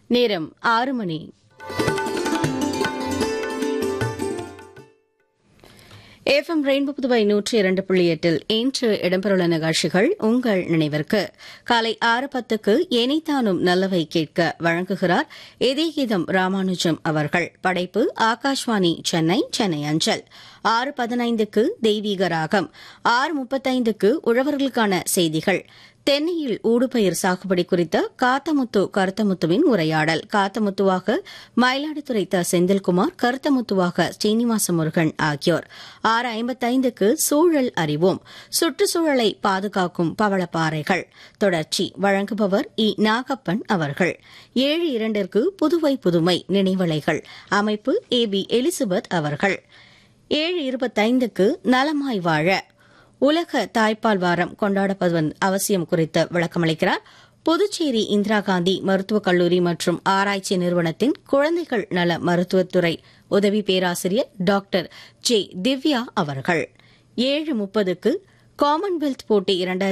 நேரம் ஆறு மணி FM rainbow Puduvai நூற்றி இரண்டு புள்ளி எட்டில் இன்று இடம்பெறவுள்ள நிகழ்ச்சிகள் உங்கள் நினைவிற்கு காலை ஆறு பத்துக்கு எனிதானும் நல்லவை கேட்க வழங்குகிறார் இதயகீதம் ராமானுஜம் அவர்கள் படைப்பு ஆகாஷ்வாணி சென்னை சென்னை அஞ்சல் ஆறு பதினைந்துக்கு தெய்வீக ராகம் ஆறு முப்பத்தைந்துக்கு உழவர்களுக்கான செய்திகள் தென்னையில் ஊடுபயிர் சாகுபடி குறித்த காத்தமுத்து கருத்தமுத்துவின் உரையாடல் காத்தமுத்துவாக மயிலாடுதுறை த செந்தில்குமார் கருத்தமுத்துவாக ஸ்ரீனிவாச முருகன் ஆகியோர் ஆறு ஐம்பத்தைந்துக்கு சூழல் அறிவோம் சுற்றுச்சூழலை பாதுகாக்கும் பவளப்பாறைகள் தொடர்ச்சி வழங்குபவர் இ நாகப்பன் அவர்கள் ஏழு இரண்டிற்கு புதுவை புதுமை நினைவலைகள் அமைப்பு ஏ பி எலிசபெத் அவர்கள் ஏழு இருபத்தைந்துக்கு நலமாய் வாழ உலக தாய்ப்பால் வாரம் கொண்டாடப்படுவதன் அவசியம் குறித்து விளக்கமளிக்கிறார் புதுச்சேரி இந்திரா காந்தி மருத்துவக் கல்லூரி மற்றும் ஆராய்ச்சி நிறுவனத்தின் குழந்தைகள் நல மருத்துவத்துறை உதவி பேராசிரியர் டாக்டர் ஜே திவ்யா அவர்கள் ஏழு முப்பதுக்கு காமன்வெல்த் போட்டி இரண்டாயிரத்தி